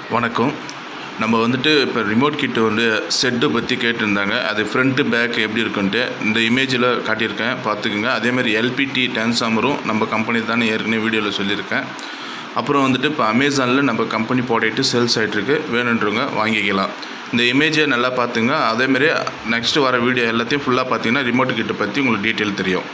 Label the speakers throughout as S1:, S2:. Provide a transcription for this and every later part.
S1: வணக்கம் நம்ம வந்துட்டு இப்போ ரிமோட் கிட்டு வந்து செட்டு பற்றி கேட்டிருந்தாங்க அது ஃப்ரண்ட்டு பேக் எப்படி இருக்குன்ட்டு இந்த இமேஜில் காட்டியிருக்கேன் பார்த்துக்குங்க அதேமாதிரி எல்பிடி டிரான்ஸ்ஃபார்மரும் நம்ம கம்பெனி தானே ஏற்கனவே வீடியோவில் சொல்லியிருக்கேன் அப்புறம் வந்துட்டு இப்போ அமேசானில் நம்ம கம்பெனி ப்ராடக்ட்டு சேல்ஸ் ஆகிட்டுருக்கு வேணுன்றவங்க வாங்கிக்கலாம் இந்த இமேஜை நல்லா பார்த்துங்க அதேமாதிரி நெக்ஸ்ட்டு வர வீடியோ எல்லாத்தையும் ஃபுல்லாக பார்த்தீங்கன்னா ரிமோட் கிட்ட பற்றி உங்களுக்கு டீட்டெயில் தெரியும்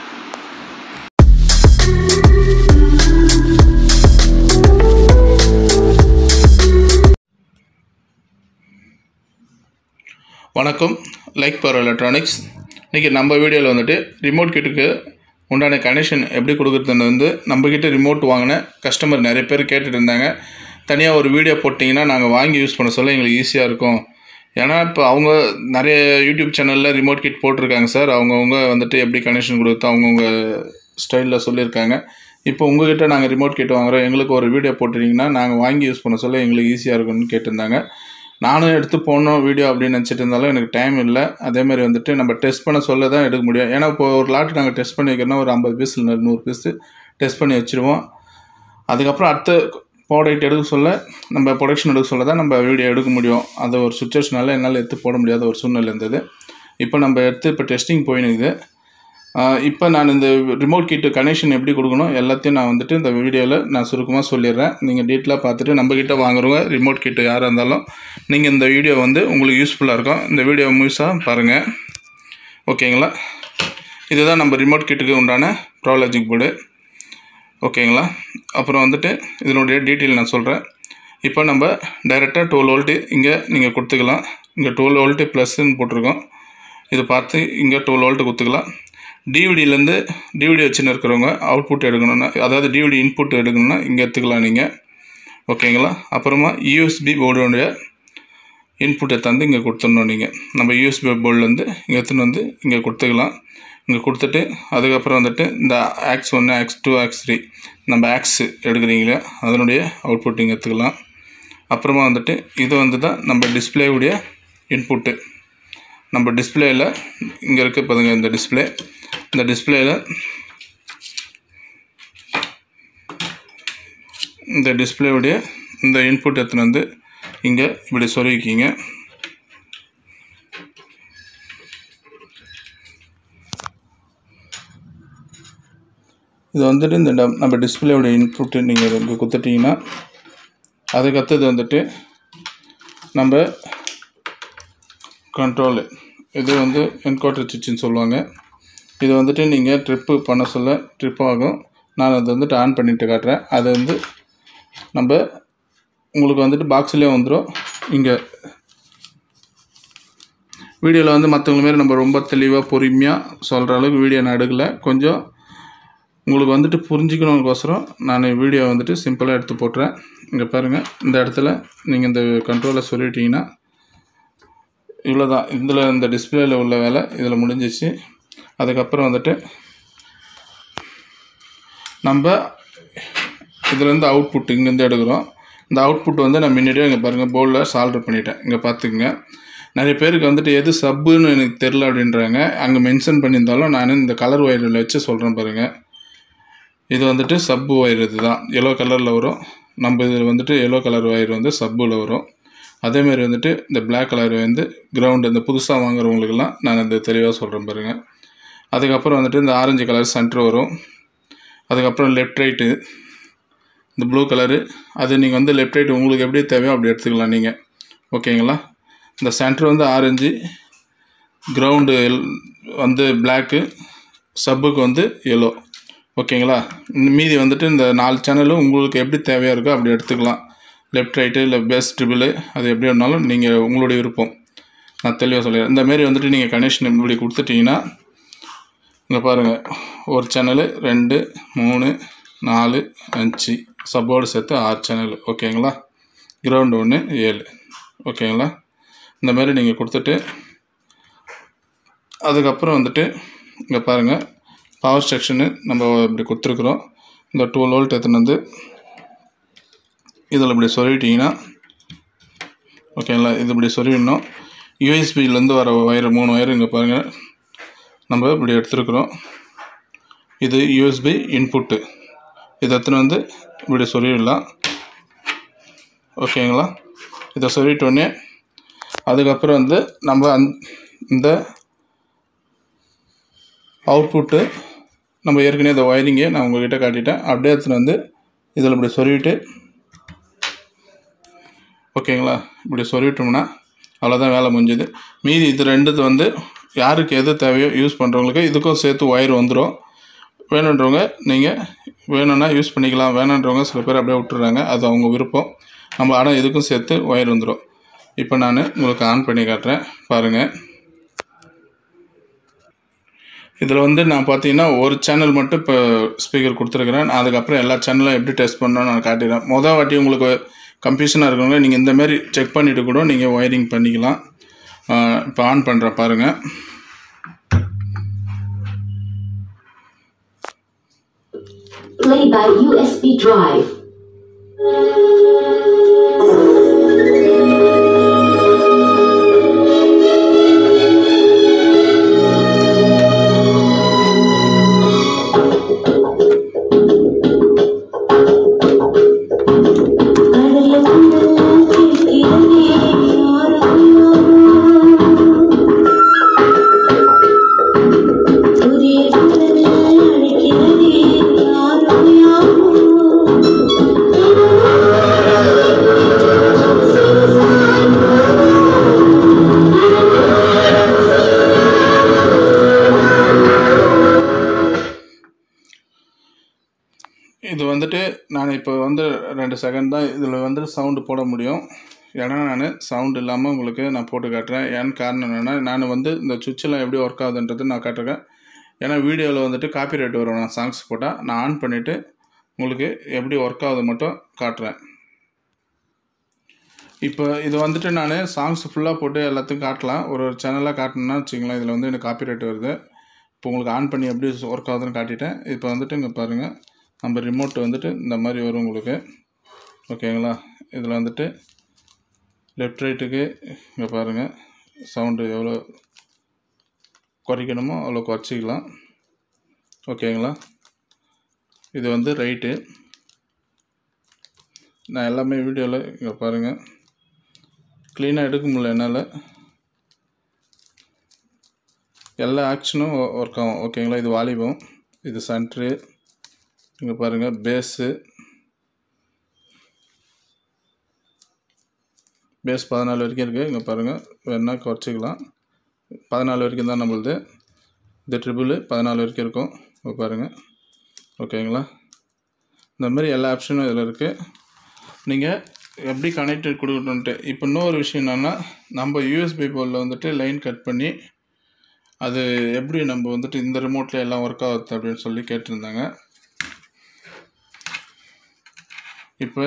S1: வணக்கம் லைக் பவர் எலக்ட்ரானிக்ஸ் இன்றைக்கி நம்ம வீடியோவில் வந்துட்டு ரிமோட் கிட்டுக்கு உண்டான கனெக்ஷன் எப்படி கொடுக்குறதுன்னு வந்து நம்மக்கிட்ட ரிமோட் வாங்கின கஸ்டமர் நிறைய பேர் கேட்டுட்டு இருந்தாங்க தனியாக ஒரு வீடியோ போட்டிங்கன்னா நாங்கள் வாங்கி யூஸ் பண்ண சொல்ல எங்களுக்கு ஈஸியாக இருக்கும் ஏன்னா இப்போ அவங்க நிறைய யூடியூப் சேனலில் ரிமோட் கிட் போட்டிருக்காங்க சார் அவங்கவுங்க வந்துட்டு எப்படி கனெக்ஷன் கொடுத்து அவங்கவுங்க ஸ்டைலில் சொல்லியிருக்காங்க இப்போ உங்ககிட்ட நாங்கள் ரிமோட் கிட் வாங்குறோம் எங்களுக்கு ஒரு வீடியோ போட்டுட்டீங்கன்னா நாங்கள் வாங்கி யூஸ் பண்ண சொல்ல எங்களுக்கு ஈஸியாக இருக்கும்னு கேட்டிருந்தாங்க நானும் எடுத்து போடணும் வீடியோ அப்படின்னு நினச்சிட்டு இருந்தாலும் எனக்கு டைம் இல்லை அதேமாதிரி வந்துட்டு நம்ம டெஸ்ட் பண்ண சொல்ல தான் எடுக்க முடியும் ஏன்னா இப்போ ஒரு லாட் நாங்கள் டெஸ்ட் பண்ணி வைக்கிறோம்னா ஒரு ஐம்பது பீஸ் இல்லை நூறு பீஸு டெஸ்ட் பண்ணி வச்சுருவோம் அதுக்கப்புறம் அடுத்த ப்ராடக்ட் எடுக்க சொல்ல நம்ம ப்ரொடக்ஷன் எடுக்க சொல்ல தான் நம்ம வீடியோ எடுக்க முடியும் அது ஒரு சுச்சுவேஷனால் என்னால் எடுத்து போட முடியாத ஒரு சூழ்நிலை இருந்தது இப்போ நம்ம எடுத்து இப்போ டெஸ்டிங் போயினுக்குது இப்போ நான் இந்த ரிமோட் கிட்டு கனெக்ஷன் எப்படி கொடுக்கணும் எல்லாத்தையும் நான் வந்துட்டு இந்த வீடியோவில் நான் சுருக்கமாக சொல்லிடுறேன் நீங்கள் டீட்டெயிலாக பார்த்துட்டு நம்மக்கிட்ட வாங்குறவங்க ரிமோட் கிட்டு யாராக இருந்தாலும் நீங்கள் இந்த வீடியோ வந்து உங்களுக்கு யூஸ்ஃபுல்லாக இருக்கும் இந்த வீடியோ முழுசாக பாருங்கள் ஓகேங்களா இதுதான் நம்ம ரிமோட் கிட்டுக்கு உண்டான ப்ராலஜிக் போர்டு ஓகேங்களா அப்புறம் வந்துட்டு இதனுடைய டீட்டெயில் நான் சொல்கிறேன் இப்போ நம்ம டைரெக்டாக டுவெல் வோல்ட்டு இங்கே நீங்கள் கொடுத்துக்கலாம் இங்கே டுவெல் வோல்ட்டு ப்ளஸ்ன்னு போட்டிருக்கோம் இது பார்த்து இங்கே டுவெல் வோல்ட்டு கொடுத்துக்கலாம் டிவிடியிலேருந்து டிவிடி வச்சுன்னு இருக்கிறவங்க அவுட்புட் எடுக்கணும்னா அதாவது டிவிடி இன்புட் எடுக்கணும்னா இங்கே எடுத்துக்கலாம் நீங்கள் ஓகேங்களா அப்புறமா யூஎஸ்பி போர்டுடைய இன்புட்டை தந்து இங்கே கொடுத்துடணும் நீங்கள் நம்ம யூஎஸ்பி போர்ட்லேருந்து இங்கே எடுத்துன்னு வந்து இங்கே கொடுத்துக்கலாம் இங்கே கொடுத்துட்டு அதுக்கப்புறம் வந்துட்டு இந்த ஆக்ஸ் ஒன்று ஆக்ஸ் டூ ஆக்ஸ் த்ரீ நம்ம ஆக்ஸ் எடுக்கிறீங்களே அதனுடைய அவுட்புட் இங்கே எடுத்துக்கலாம் அப்புறமா வந்துட்டு இது வந்து தான் நம்ம டிஸ்பிளேவுடைய இன்புட்டு நம்ம டிஸ்பிளேயில் இங்கே இருக்க பாருங்க இந்த டிஸ்பிளே இந்த டிஸ்பிளேயில் இந்த டிஸ்பிளேவுடைய இந்த இன்புட் எடுத்துன்னு வந்து இங்கே இப்படி சொருவிக்கிங்க இது வந்துட்டு இந்த டம்- நம்ம டிஸ்பிளேவோட இன்புட்டு நீங்கள் இங்கே கொடுத்துட்டிங்கன்னா அதுக்கடுத்தது வந்துட்டு நம்ம கண்ட்ரோலு இது வந்து என்கோட்டர் சுவிட்சுன்னு சொல்லுவாங்க இது வந்துட்டு நீங்கள் ட்ரிப்பு பண்ண சொல்ல ட்ரிப் ஆகும் நான் அதை வந்துட்டு ஆன் பண்ணிட்டு காட்டுறேன் அது வந்து நம்ம உங்களுக்கு வந்துட்டு பாக்ஸ்லேயே வந்துடும் இங்கே வீடியோவில் வந்து மற்றவங்க மாரி நம்ம ரொம்ப தெளிவாக பொறுமையாக சொல்கிற அளவுக்கு வீடியோ நான் எடுக்கலை கொஞ்சம் உங்களுக்கு வந்துட்டு புரிஞ்சுக்கணுங்கோசரம் நான் வீடியோ வந்துட்டு சிம்பிளாக எடுத்து போட்டுறேன் இங்கே பாருங்கள் இந்த இடத்துல நீங்கள் இந்த கண்ட்ரோலை சொல்லிட்டீங்கன்னா இவ்வளோ தான் இதில் இந்த டிஸ்பிளேயில் உள்ள வேலை இதில் முடிஞ்சிச்சு அதுக்கப்புறம் வந்துட்டு நம்ம இதுலேருந்து அவுட்புட் இங்கேருந்து எடுக்கிறோம் இந்த அவுட்புட் வந்து நான் முன்னாடியே இங்கே பாருங்கள் போர்டில் சால்டர் பண்ணிட்டேன் இங்கே பார்த்துக்குங்க நிறைய பேருக்கு வந்துட்டு எது சப்புன்னு எனக்கு தெரில அப்படின்றாங்க அங்கே மென்ஷன் பண்ணியிருந்தாலும் நான் இந்த கலர் ஒயரில் வச்சு சொல்கிறேன் பாருங்கள் இது வந்துட்டு சப்பு ஒயர் இது தான் எல்லோ கலரில் வரும் நம்ம இதில் வந்துட்டு எல்லோ கலர் ஒயர் வந்து சப்பில் வரும் அதேமாதிரி வந்துட்டு இந்த Black கலர் வந்து கிரவுண்டு இந்த புதுசாக வாங்குறவங்களுக்கெல்லாம் நான் இந்த தெளிவாக சொல்கிறேன் பாருங்கள் அதுக்கப்புறம் வந்துட்டு இந்த ஆரஞ்சு கலர் சென்டர் வரும் அதுக்கப்புறம் லெஃப்ட் ரைட்டு இந்த ப்ளூ கலரு அது நீங்கள் வந்து லெஃப்ட் ரைட் உங்களுக்கு எப்படி தேவையோ அப்படி எடுத்துக்கலாம் நீங்கள் ஓகேங்களா இந்த சென்டர் வந்து ஆரஞ்சு கிரவுண்டு வந்து பிளாக்கு சப்புக்கு வந்து எல்லோ ஓகேங்களா இந்த மீதி வந்துட்டு இந்த நாலு சேனலும் உங்களுக்கு எப்படி தேவையாக இருக்கோ அப்படி எடுத்துக்கலாம் லெஃப்ட் ரைட்டு இல்லை பேஸ் ட்ரிபிள் அது எப்படி வேணாலும் நீங்கள் உங்களுடைய விருப்பம் நான் தெளிவாக சொல்லிடுறேன் இந்த மாதிரி வந்துட்டு நீங்கள் கனெக்ஷன் இப்படி கொடுத்துட்டீங்கன்னா இங்கே பாருங்கள் ஒரு சேனலு ரெண்டு மூணு நாலு அஞ்சு சப்போர்டு சேர்த்து ஆறு சேனல் ஓகேங்களா கிரவுண்டு ஒன்று ஏழு ஓகேங்களா இந்த மாதிரி நீங்கள் கொடுத்துட்டு அதுக்கப்புறம் வந்துட்டு இங்கே பாருங்கள் பவர் செக்ஷனு நம்ம இப்படி கொடுத்துருக்குறோம் இந்த டுவெல் வோல்ட் எடுத்துன்னு வந்து இதில் இப்படி சொல்லிட்டீங்கன்னா ஓகேங்களா இது இப்படி சொருவிடணும் யூஎஸ்பியிலேருந்து வர ஒயர் மூணு ஒயர் இங்கே பாருங்கள் நம்ம இப்படி எடுத்துருக்குறோம் இது யூஎஸ்பி இன்புட்டு இது எத்தனை வந்து இப்படி சொல்லிடலாம் ஓகேங்களா இதை சொல்லிட்டோன்னே அதுக்கப்புறம் வந்து நம்ம அந் இந்த அவுட்புட்டு நம்ம ஏற்கனவே இந்த ஒயரிங்கே நான் உங்ககிட்ட காட்டிட்டேன் அப்படியே எடுத்துன்னு வந்து இதில் இப்படி சொருவிட்டு ஓகேங்களா இப்படி சொருவிட்டோம்னா அவ்வளோதான் வேலை முடிஞ்சுது மீதி இது ரெண்டுது வந்து யாருக்கு எது தேவையோ யூஸ் பண்ணுறவங்களுக்கு இதுக்கும் சேர்த்து ஒயர் வந்துடும் வேணுன்றவங்க நீங்கள் வேணும்னா யூஸ் பண்ணிக்கலாம் வேணுன்றவங்க சில பேர் அப்படியே விட்டுறாங்க அது அவங்க விருப்பம் நம்ம ஆனால் இதுக்கும் சேர்த்து ஒயர் வந்துடும் இப்போ நான் உங்களுக்கு ஆன் பண்ணி காட்டுறேன் பாருங்கள் இதில் வந்து நான் பார்த்தீங்கன்னா ஒரு சேனல் மட்டும் இப்போ ஸ்பீக்கர் கொடுத்துருக்குறேன் நான் அதுக்கப்புறம் எல்லா சேனலும் எப்படி டெஸ்ட் பண்ணணும்னு நான் காட்டிடுறேன் மொதல் வாட்டி உங்களுக்கு கன்ஃபியூஷனாக இருக்கவங்க நீங்கள் இந்த மாதிரி செக் பண்ணிவிட்டு கூட நீங்கள் ஒயரிங் பண்ணிக்கலாம் ஆஹ் இப்போ ஆன் பண்ணுறேன் பாருங்கள்
S2: Play by USB drive.
S1: இது வந்துட்டு நான் இப்போ வந்து ரெண்டு செகண்ட் தான் இதில் வந்து சவுண்டு போட முடியும் ஏன்னா நான் சவுண்ட் இல்லாமல் உங்களுக்கு நான் போட்டு காட்டுறேன் ஏன்னு காரணம் என்னென்னா நான் வந்து இந்த சுவிட்செல்லாம் எப்படி ஒர்க் ஆகுதுன்றது நான் காட்டுறேன் ஏன்னா வீடியோவில் வந்துட்டு காப்பிரைட் வரும் நான் சாங்ஸ் போட்டால் நான் ஆன் பண்ணிவிட்டு உங்களுக்கு எப்படி ஒர்க் ஆகுது மட்டும் காட்டுறேன் இப்போ இது வந்துட்டு நான் சாங்ஸ் ஃபுல்லாக போட்டு எல்லாத்தையும் காட்டலாம் ஒரு ஒரு சேனலாக காட்டணும்னா வச்சுங்களேன் இதில் வந்து எனக்கு காப்பிரைட் வருது இப்போ உங்களுக்கு ஆன் பண்ணி எப்படி ஒர்க் ஆகுதுன்னு காட்டிட்டேன் இப்போ வந்துட்டு இங்கே பாருங்கள் நம்ம ரிமோட் வந்துட்டு இந்த மாதிரி வரும் உங்களுக்கு ஓகேங்களா இதில் வந்துட்டு லெஃப்ட் ரைட்டுக்கு இங்கே பாருங்கள் சவுண்டு எவ்வளோ குறைக்கணுமோ அவ்வளோ குறைச்சிக்கலாம் ஓகேங்களா இது வந்து ரைட்டு நான் எல்லாமே வீடியோவில் இங்கே பாருங்கள் க்ளீனாக எடுக்க முடியல என்னால் எல்லா ஆக்ஷனும் ஒர்க் ஆகும் ஓகேங்களா இது வாலிபம் இது சென்ட்ரு இங்கே பாருங்கள் பேஸு பேஸ் பதினாலு வரைக்கும் இருக்குது இங்கே பாருங்கள் வேணா குறைச்சிக்கலாம் பதினாலு வரைக்கும் தான் நம்மளுது இது ட்ரிபிள் பதினாலு வரைக்கும் இருக்கும் இப்போ பாருங்கள் ஓகேங்களா இந்த மாதிரி எல்லா ஆப்ஷனும் இதில் இருக்குது நீங்கள் எப்படி கனெக்டட் கொடுக்கணுன்ட்டு இப்போ இன்னொரு விஷயம் என்னென்னா நம்ம யூஎஸ்பி போர்டில் வந்துட்டு லைன் கட் பண்ணி அது எப்படி நம்ம வந்துட்டு இந்த ரிமோட்டில் எல்லாம் ஒர்க் ஆகுது அப்படின்னு சொல்லி கேட்டிருந்தாங்க இப்போ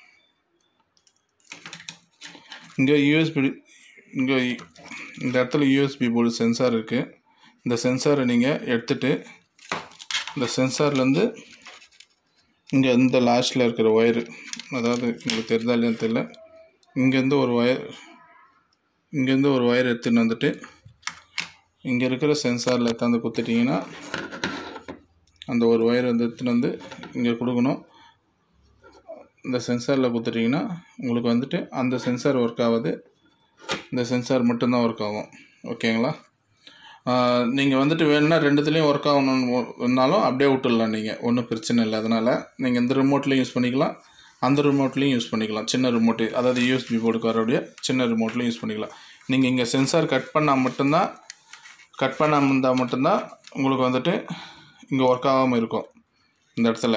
S1: இங்கே யூஎஸ்பி இங்கே இந்த இடத்துல யூஎஸ்பி போர்டு சென்சார் இருக்குது இந்த சென்சாரை நீங்கள் எடுத்துட்டு இந்த சென்சார்லேருந்து இங்கே இந்த லாஸ்ட்டில் இருக்கிற ஒயரு அதாவது உங்களுக்கு தெரியுதா இல்லையான்னு தெரியல இங்கேருந்து ஒரு ஒயர் இங்கேருந்து ஒரு ஒயர் எடுத்துன்னு வந்துட்டு இங்கே இருக்கிற சென்சாரில் எடுத்தாந்து குத்துட்டிங்கன்னா அந்த ஒரு ஒயர் வந்து எடுத்துன்னு வந்து இங்கே கொடுக்கணும் இந்த சென்சாரில் கொடுத்துட்டிங்கன்னா உங்களுக்கு வந்துட்டு அந்த சென்சார் ஒர்க் ஆகுது இந்த சென்சார் மட்டும்தான் ஒர்க் ஆகும் ஓகேங்களா நீங்கள் வந்துட்டு வேணும்னா ரெண்டுத்துலேயும் ஒர்க் ஆகணும்னாலும் அப்படியே விட்டுடலாம் நீங்கள் ஒன்றும் பிரச்சனை இல்லை அதனால் நீங்கள் இந்த ரிமோட்லேயும் யூஸ் பண்ணிக்கலாம் அந்த ரிமோட்லேயும் யூஸ் பண்ணிக்கலாம் சின்ன ரிமோட்டு அதாவது யூஎஸ்பி போர்டுக்கு வரக்கூடிய சின்ன ரிமோட்லேயும் யூஸ் பண்ணிக்கலாம் நீங்கள் இங்கே சென்சார் கட் பண்ணால் மட்டும்தான் கட் பண்ணாமல் இருந்தால் மட்டும்தான் உங்களுக்கு வந்துட்டு இங்கே ஒர்க் ஆகாமல் இருக்கும் இந்த இடத்துல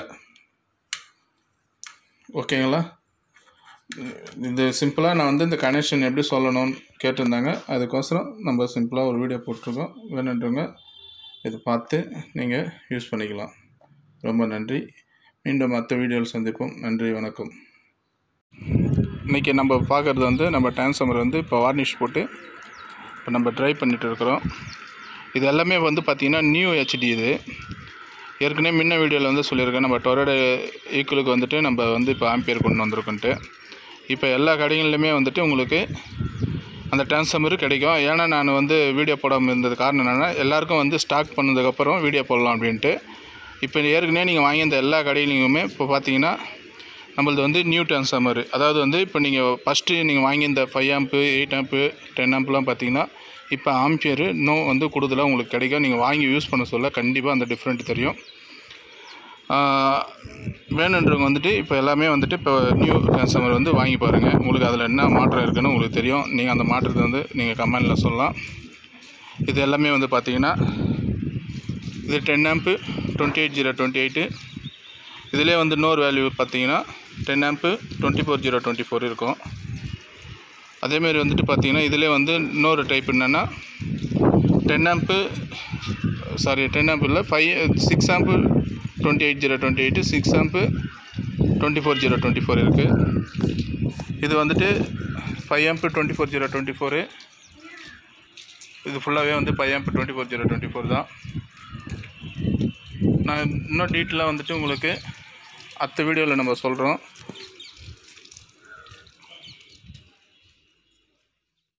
S1: ஓகேங்களா இது சிம்பிளாக நான் வந்து இந்த கனெக்ஷன் எப்படி சொல்லணும்னு கேட்டிருந்தாங்க அதுக்கோசரம் நம்ம சிம்பிளாக ஒரு வீடியோ போட்டிருக்கோம் வேணுன்றவங்க இதை பார்த்து நீங்கள் யூஸ் பண்ணிக்கலாம் ரொம்ப நன்றி மீண்டும் மற்ற வீடியோவில் சந்திப்போம் நன்றி வணக்கம் இன்றைக்கி நம்ம பார்க்குறது வந்து நம்ம டிரான்ஸ்ஃபார்மர் வந்து இப்போ வார்னிஷ் போட்டு இப்போ நம்ம ட்ரை பண்ணிகிட்டு இருக்கிறோம் இது எல்லாமே வந்து பார்த்திங்கன்னா நியூ ஹெச்டி இது ஏற்கனவே முன்ன வீடியோவில் வந்து சொல்லியிருக்கேன் நம்ம டொரேடோ ஈக்குவலுக்கு வந்துட்டு நம்ம வந்து இப்போ ஆம்பியர் கொண்டு வந்திருக்கோன்ட்டு இப்போ எல்லா கடைகள்லையுமே வந்துட்டு உங்களுக்கு அந்த டிரான்ஸ்ஃபார்மர் கிடைக்கும் ஏன்னா நான் வந்து வீடியோ போடாமல் இருந்தது காரணம் என்னென்னா எல்லாருக்கும் வந்து ஸ்டாக் பண்ணதுக்கப்புறம் வீடியோ போடலாம் அப்படின்ட்டு இப்போ ஏற்கனவே நீங்கள் வாங்கியிருந்த எல்லா கடையிலையுமே இப்போ பார்த்தீங்கன்னா நம்மளது வந்து நியூ டிரான்ஸ்ஃபார்மர் அதாவது வந்து இப்போ நீங்கள் ஃபஸ்ட்டு நீங்கள் வாங்கியிருந்த five amp eight amp ten ஆம்ப்லாம் பார்த்தீங்கன்னா இப்போ ஆம்பியர் இன்னும் வந்து கூடுதலாக உங்களுக்கு கிடைக்கும் நீங்கள் வாங்கி யூஸ் பண்ண சொல்ல கண்டிப்பாக அந்த டிஃப்ரெண்ட் தெரியும் ஆஹ் வேணுன்றவங்க வந்துட்டு இப்போ எல்லாமே வந்துட்டு இப்போ நியூ டிரான்ஸ்ஃபார்மர் வந்து வாங்கி பாருங்கள் உங்களுக்கு அதில் என்ன மாற்றம் இருக்குன்னு உங்களுக்கு தெரியும் நீங்கள் அந்த மாற்றத்தை வந்து நீங்கள் கமெண்டில் சொல்லலாம் இது எல்லாமே வந்து பார்த்தீங்கன்னா இது ten amp twenty eight zero twenty eight இதிலே வந்து இன்னொரு வேல்யூ பார்த்தீங்கன்னா ten amp twenty four zero twenty four இருக்கும் அதேமாரி வந்துட்டு பார்த்தீங்கன்னா இதிலே வந்து இன்னொரு டைப் என்னென்னா ten amp sorry ten amp இல்லை five six amp twenty eight zero twenty eight six amp twenty four zero twenty four இருக்குது இது வந்துட்டு five amp twenty four zero twenty four இது ஃபுல்லாகவே வந்து five amp twenty four zero twenty four தான் நான் இன்னும் டீட்டெயிலாக வந்துட்டு உங்களுக்கு அடுத்த வீடியோவில் நம்ம சொல்கிறோம்